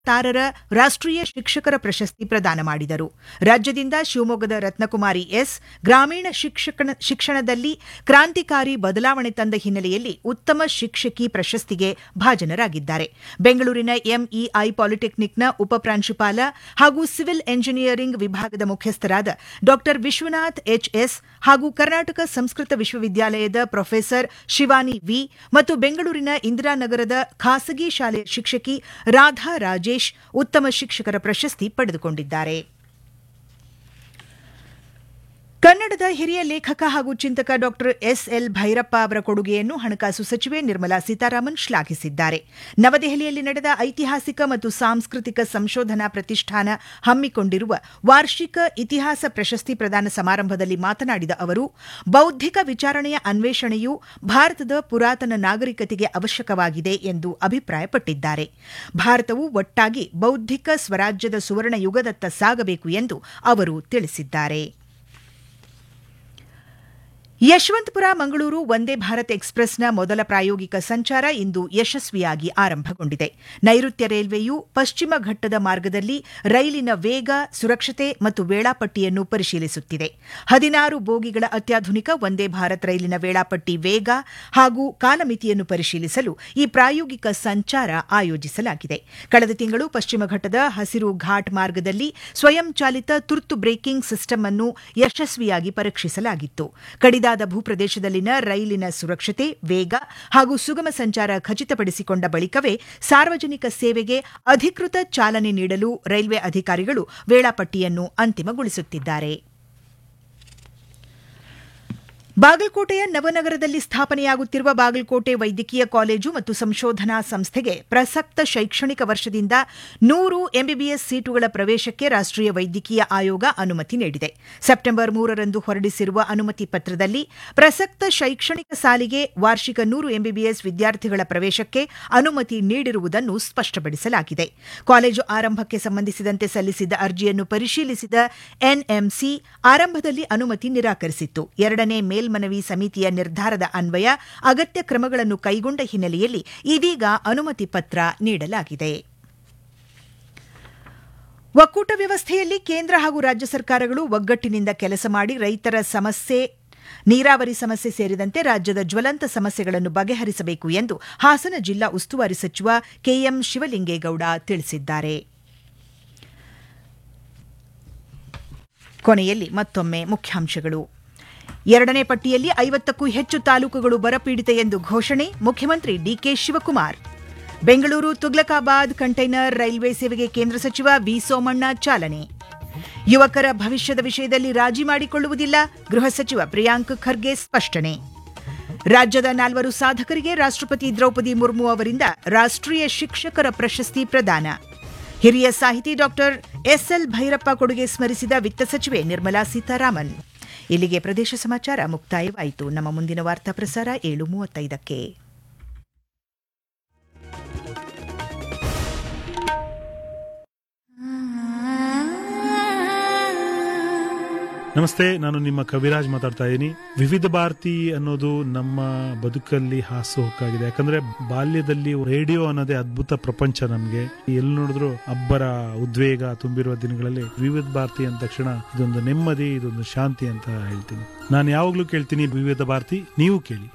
ತಾರರ ರಾಷ್ಟ್ರೀಯ ಶಿಕ್ಷಕರ ಪ್ರಶಸ್ತಿ ಪ್ರದಾನ ಮಾಡಿದರು ರಾಜ್ಯದಿಂದ ಶಿವಮೊಗ್ಗದ ರತ್ನಕುಮಾರಿ ಎಸ್ ಗ್ರಾಮೀಣ ಶಿಕ್ಷಣ ಶಿಕ್ಷಣದಲ್ಲಿ ಕ್ರಾಂತಿಕಾರಿ ಬದಲಾವಣೆ ತಂದ ಹಿನ್ನೆಲೆಯಲ್ಲಿ ಉತ್ತಮ ಶಿಕ್ಷಕಿ ಪ್ರಶಸ್ತಿಗೆ ಭಾಜನರಾಗಿದ್ದಾರೆ ಬೆಂಗಳೂರಿನ ಎಂಇಐ ಪಾಲಿಟೆಕ್ನಿಕ್ನ ಉಪಪ್ರಾಂಶುಪಾಲ ಹಾಗೂ ಸಿವಿಲ್ ಎಂಜಿನಿಯರಿಂಗ್ ವಿಭಾಗದ ಮುಖ್ಯಸ್ಥರಾದ ಡಾ ವಿಶ್ವನಾಥ್ ಎಚ್ಎಸ್ ಹಾಗೂ ಕರ್ನಾಟಕ ಸಂಸ್ಕೃತ ವಿಶ್ವವಿದ್ಯಾಲಯದ ಪ್ರೊಫೆಸರ್ ಶಿವಾನಿ ವಿ ಮತ್ತು ಬೆಂಗಳೂರಿನ ಇಂದಿರಾನಗರದ ಖಾಸಗಿ ಶಾಲೆಯ ಶಿಕ್ಷಕಿ ರಾಧಾ ರಾಜೇಶ್ ಉತ್ತಮ ಶಿಕ್ಷಕರ ಪ್ರಶಸ್ತಿ ಪಡೆದುಕೊಂಡಿದ್ದಾರೆ ಕನ್ನಡದ ಹಿರಿಯ ಲೇಖಕ ಹಾಗೂ ಚಿಂತಕ ಡಾ ಎಸ್ಎಲ್ ಭೈರಪ್ಪ ಅವರ ಕೊಡುಗೆಯನ್ನು ಹಣಕಾಸು ಸಚಿವೆ ನಿರ್ಮಲಾ ಸೀತಾರಾಮನ್ ಶ್ಲಾಘಿಸಿದ್ದಾರೆ ನವದೆಹಲಿಯಲ್ಲಿ ನಡೆದ ಐತಿಹಾಸಿಕ ಮತ್ತು ಸಾಂಸ್ಕೃತಿಕ ಸಂಶೋಧನಾ ಪ್ರತಿಷ್ಠಾನ ಹಮ್ಮಿಕೊಂಡಿರುವ ವಾರ್ಷಿಕ ಇತಿಹಾಸ ಪ್ರಶಸ್ತಿ ಪ್ರದಾನ ಸಮಾರಂಭದಲ್ಲಿ ಮಾತನಾಡಿದ ಅವರು ಬೌದ್ಧಿಕ ವಿಚಾರಣೆಯ ಅನ್ವೇಷಣೆಯು ಭಾರತದ ಪುರಾತನ ನಾಗರಿಕತೆಗೆ ಅವಶ್ಯಕವಾಗಿದೆ ಎಂದು ಅಭಿಪ್ರಾಯಪಟ್ಟಿದ್ದಾರೆ ಭಾರತವು ಒಟ್ಟಾಗಿ ಬೌದ್ಧಿಕ ಸ್ವರಾಜ್ಯದ ಸುವರ್ಣ ಯುಗದತ್ತ ಸಾಗಬೇಕು ಎಂದು ಅವರು ತಿಳಿಸಿದ್ದಾರೆ ಯಶವಂತಪುರ ಮಂಗಳೂರು ವಂದೇ ಭಾರತ್ ಎಕ್ಸ್ಪ್ರೆಸ್ನ ಮೊದಲ ಪ್ರಾಯೋಗಿಕ ಸಂಚಾರ ಇಂದು ಯಶಸ್ವಿಯಾಗಿ ಆರಂಭಗೊಂಡಿದೆ ನೈಋತ್ಯ ರೈಲ್ವೆಯು ಪಶ್ಚಿಮ ಘಟ್ಟದ ಮಾರ್ಗದಲ್ಲಿ ರೈಲಿನ ವೇಗ ಸುರಕ್ಷತೆ ಮತ್ತು ವೇಳಾಪಟ್ಟಿಯನ್ನು ಪರಿಶೀಲಿಸುತ್ತಿದೆ ಹದಿನಾರು ಬೋಗಿಗಳ ಅತ್ಯಾಧುನಿಕ ವಂದೇ ಭಾರತ್ ರೈಲಿನ ವೇಳಾಪಟ್ಟಿ ವೇಗ ಹಾಗೂ ಕಾಲಮಿತಿಯನ್ನು ಪರಿಶೀಲಿಸಲು ಈ ಪ್ರಾಯೋಗಿಕ ಸಂಚಾರ ಆಯೋಜಿಸಲಾಗಿದೆ ಕಳೆದ ತಿಂಗಳು ಪಶ್ಚಿಮ ಘಟ್ಟದ ಹಸಿರು ಘಾಟ್ ಮಾರ್ಗದಲ್ಲಿ ಸ್ವಯಂಚಾಲಿತ ತುರ್ತು ಬ್ರೇಕಿಂಗ್ ಸಿಸ್ಟಮ್ ಅನ್ನು ಯಶಸ್ವಿಯಾಗಿ ಪರೀಕ್ಷಿಸಲಾಗಿತ್ತು ಕಡಿದಾದ ಭೂಪ್ರದೇಶದಲ್ಲಿನ ರೈಲಿನ ಸುರಕ್ಷತೆ ವೇಗ ಹಾಗೂ ಸುಗಮ ಸಂಚಾರ ಖಚಿತಪಡಿಸಿಕೊಂಡ ಬಳಿಕವೇ ಸಾರ್ವಜನಿಕ ಸೇವೆಗೆ ಅಧಿಕೃತ ಚಾಲನೆ ನೀಡಲು ರೈಲ್ವೆ ಅಧಿಕಾರಿಗಳು ವೇಳಾಪಟ್ಟಿಯನ್ನು ಅಂತಿಮಗೊಳಿಸುತ್ತಿದ್ದಾರೆ ಬಾಗಲಕೋಟೆಯ ನವನಗರದಲ್ಲಿ ಸ್ಥಾಪನೆಯಾಗುತ್ತಿರುವ ಬಾಗಲಕೋಟೆ ವೈದ್ಯಕೀಯ ಕಾಲೇಜು ಮತ್ತು ಸಂಶೋಧನಾ ಸಂಸ್ಥೆಗೆ ಪ್ರಸಕ್ತ ಶೈಕ್ಷಣಿಕ ವರ್ಷದಿಂದ ನೂರು ಎಂಬಿಬಿಎಸ್ ಸೀಟುಗಳ ಪ್ರವೇಶಕ್ಕೆ ರಾಷ್ಟ್ರೀಯ ವೈದ್ಯಕೀಯ ಆಯೋಗ ಅನುಮತಿ ನೀಡಿದೆ ಸೆಪ್ಟೆಂಬರ್ ಮೂರರಂದು ಹೊರಡಿಸಿರುವ ಅನುಮತಿ ಪತ್ರದಲ್ಲಿ ಪ್ರಸಕ್ತ ಶೈಕ್ಷಣಿಕ ಸಾಲಿಗೆ ವಾರ್ಷಿಕ ನೂರು ಎಂಬಿಬಿಎಸ್ ವಿದ್ಯಾರ್ಥಿಗಳ ಪ್ರವೇಶಕ್ಕೆ ಅನುಮತಿ ನೀಡಿರುವುದನ್ನು ಸ್ಪಷ್ಟಪಡಿಸಲಾಗಿದೆ ಕಾಲೇಜು ಆರಂಭಕ್ಕೆ ಸಂಬಂಧಿಸಿದಂತೆ ಸಲ್ಲಿಸಿದ್ದ ಅರ್ಜಿಯನ್ನು ಪರಿಶೀಲಿಸಿದ ಎನ್ಎಂಸಿ ಆರಂಭದಲ್ಲಿ ಅನುಮತಿ ನಿರಾಕರಿಸಿತ್ತು ಎರಡನೇ ಮೇಲ್ಮನವಿ ಸಮಿತಿಯ ನಿರ್ಧಾರದ ಅನ್ವಯ ಅಗತ್ಯ ಕ್ರಮಗಳನ್ನು ಕೈಗೊಂಡ ಹಿನ್ನೆಲೆಯಲ್ಲಿ ಇದೀಗ ಅನುಮತಿ ಪತ್ರ ನೀಡಲಾಗಿದೆ ಒಕ್ಕೂಟ ವ್ಯವಸ್ಥೆಯಲ್ಲಿ ಕೇಂದ್ರ ಹಾಗೂ ರಾಜ್ಯ ಸರ್ಕಾರಗಳು ಒಗ್ಗಟ್ಟಿನಿಂದ ಕೆಲಸ ಮಾಡಿ ರೈತರ ಸಮಸ್ಯೆ ನೀರಾವರಿ ಸಮಸ್ಯೆ ಸೇರಿದಂತೆ ರಾಜ್ಯದ ಜ್ವಲಂತ ಸಮಸ್ಯೆಗಳನ್ನು ಬಗೆಹರಿಸಬೇಕು ಎಂದು ಹಾಸನ ಜಿಲ್ಲಾ ಉಸ್ತುವಾರಿ ಸಚಿವ ಕೆಎಂ ಶಿವಲಿಂಗೇಗೌಡ ತಿಳಿಸಿದ್ದಾರೆ ಕೊನೆಯಲ್ಲಿ ಮತ್ತೊಮ್ಮೆ ಮುಖ್ಯಾಂಶಗಳು ಎರಡನೇ ಪಟ್ಟಿಯಲ್ಲಿ ಐವತ್ತಕ್ಕೂ ಹೆಚ್ಚು ತಾಲೂಕುಗಳು ಬರಪೀಡಿತ ಎಂದು ಘೋಷಣೆ ಮುಖ್ಯಮಂತ್ರಿ DK Shivakumar Bengaluru Tughlakabad container railway ಸೇವೆಗೆ ಕೇಂದ್ರ ಸಚಿವ ವಿ ಸೋಮಣ್ಣ ಚಾಲನೆ ಯುವಕರ ಭವಿಷ್ಯದ ವಿಷಯದಲ್ಲಿ ರಾಜಿ ಮಾಡಿಕೊಳ್ಳುವುದಿಲ್ಲ ಗೃಹ ಸಚಿವ ಪ್ರಿಯಾಂಕ್ ಖರ್ಗೆ ಸ್ಪಷ್ಟನೆ ರಾಜ್ಯದ ನಾಲ್ವರು ಸಾಧಕರಿಗೆ ರಾಷ್ಟ್ರಪತಿ ದ್ರೌಪದಿ ಮುರ್ಮು ಅವರಿಂದ ರಾಷ್ಟ್ರೀಯ ಶಿಕ್ಷಕರ ಪ್ರಶಸ್ತಿ ಪ್ರದಾನ ಹಿರಿಯ ಸಾಹಿತಿ ಡಾಕ್ಟರ್ ಎಸ್ಎಲ್ ಭೈರಪ್ಪ ಕೊಡುಗೆ ಸ್ಮರಿಸಿದ ವಿತ್ತ ಸಚಿವೆ ನಿರ್ಮಲಾ ಸೀತಾರಾಮನ್ ಇಲ್ಲಿಗೆ ಪ್ರದೇಶ ಸಮಾಚಾರ ಮುಕ್ತಾಯವಾಯಿತು ನಮ್ಮ ಮುಂದಿನ ವಾರ್ತಾ ಪ್ರಸಾರ ಏಳು ಮೂವತ್ತೈದಕ್ಕೆ ನಮಸ್ತೆ ನಾನು ನಿಮ್ಮ ಕವಿರಾಜ್ ಮಾತಾಡ್ತಾ ಇದ್ದೀನಿ ವಿವಿಧ ಭಾರತಿ ಅನ್ನೋದು ನಮ್ಮ ಬದುಕಲ್ಲಿ ಹಾಸುಹೊಕ್ಕಾಗಿದೆ ಯಾಕಂದ್ರೆ ಬಾಲ್ಯದಲ್ಲಿ ರೇಡಿಯೋ ಅನ್ನೋದೇ ಅದ್ಭುತ ಪ್ರಪಂಚ ನಮ್ಗೆ ಎಲ್ಲಿ ನೋಡಿದ್ರು ಅಬ್ಬರ ಉದ್ವೇಗ ತುಂಬಿರುವ ದಿನಗಳಲ್ಲಿ ವಿವಿಧ ಭಾರತಿ ಅಂದ ತಕ್ಷಣ ಇದೊಂದು ನೆಮ್ಮದಿ ಇದೊಂದು ಶಾಂತಿ ಅಂತ ಹೇಳ್ತೀನಿ ನಾನು ಯಾವಾಗ್ಲೂ ಕೇಳ್ತೀನಿ ವಿವಿಧ ಭಾರತಿ ನೀವು ಕೇಳಿ